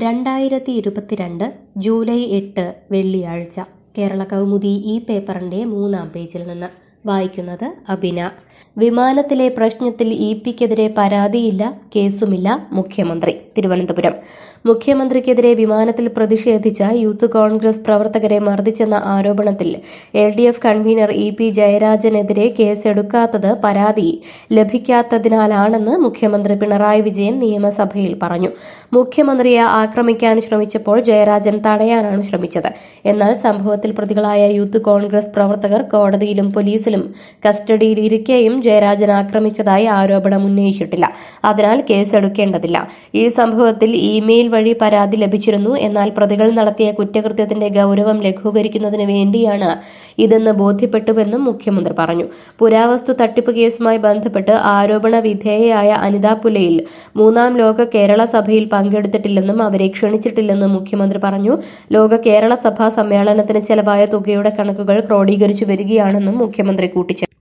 രണ്ടായിരത്തി ഇരുപത്തിരണ്ട് ജൂലൈ എട്ട് വെള്ളിയാഴ്ച കേരള കൗമുദി ഈ പേപ്പറിൻ്റെ മൂന്നാം പേജിൽ നിന്ന് വായിക്കുന്നത് അബിന വിമാനത്തിലെ പ്രശ്നത്തിൽ ഇ പിക്കെതിരെ പരാതിയില്ല കേസുമില്ല മുഖ്യമന്ത്രി തിരുവനന്തപുരം മുഖ്യമന്ത്രിക്കെതിരെ വിമാനത്തിൽ പ്രതിഷേധിച്ച യൂത്ത് കോൺഗ്രസ് പ്രവർത്തകരെ മർദ്ദിച്ചെന്ന ആരോപണത്തിൽ L D F convener E P ജയരാജനെതിരെ കേസെടുക്കാത്തത് പരാതി ലഭിക്കാത്തതിനാലാണെന്ന് മുഖ്യമന്ത്രി പിണറായി വിജയൻ നിയമസഭയിൽ പറഞ്ഞു മുഖ്യമന്ത്രിയെ ആക്രമിക്കാൻ ശ്രമിച്ചപ്പോൾ ജയരാജൻ തടയാനാണ് ശ്രമിച്ചത് എന്നാൽ സംഭവത്തിൽ പ്രതികളായ യൂത്ത് കോൺഗ്രസ് പ്രവർത്തകർ കോടതിയിലും പോലീസിലും കസ്റ്റഡിയിലിരിക്കെയും ജയരാജൻ ആക്രമിച്ചതായി ആരോപണം ഉന്നയിച്ചിട്ടില്ല അതിനാൽ കേസെടുക്കേണ്ടതില്ല ഈ സംഭവത്തിൽ ഇമെയിൽ വഴി പരാതി ലഭിച്ചിരുന്നു എന്നാൽ പ്രതികൾ നടത്തിയ കുറ്റകൃത്യത്തിന്റെ ഗൗരവം ലഘൂകരിക്കുന്നതിന് വേണ്ടിയാണ് ഇതെന്ന് ബോധ്യപ്പെട്ടുവെന്നും മുഖ്യമന്ത്രി പറഞ്ഞു പുരാവസ്തു തട്ടിപ്പ് കേസുമായി ബന്ധപ്പെട്ട് ആരോപണ വിധേയയായ അനിത പുലയിൽ മൂന്നാം ലോക കേരള സഭയിൽ പങ്കെടുത്തിട്ടില്ലെന്നും അവരെ ക്ഷണിച്ചിട്ടില്ലെന്നും മുഖ്യമന്ത്രി പറഞ്ഞു ലോക കേരള സഭാ സമ്മേളനത്തിന് ചെലവായ തുകയുടെ കണക്കുകൾ ക്രോഡീകരിച്ചു വരികയാണെന്നും മുഖ്യമന്ത്രി കൂട്ടിച്ചേർത്തു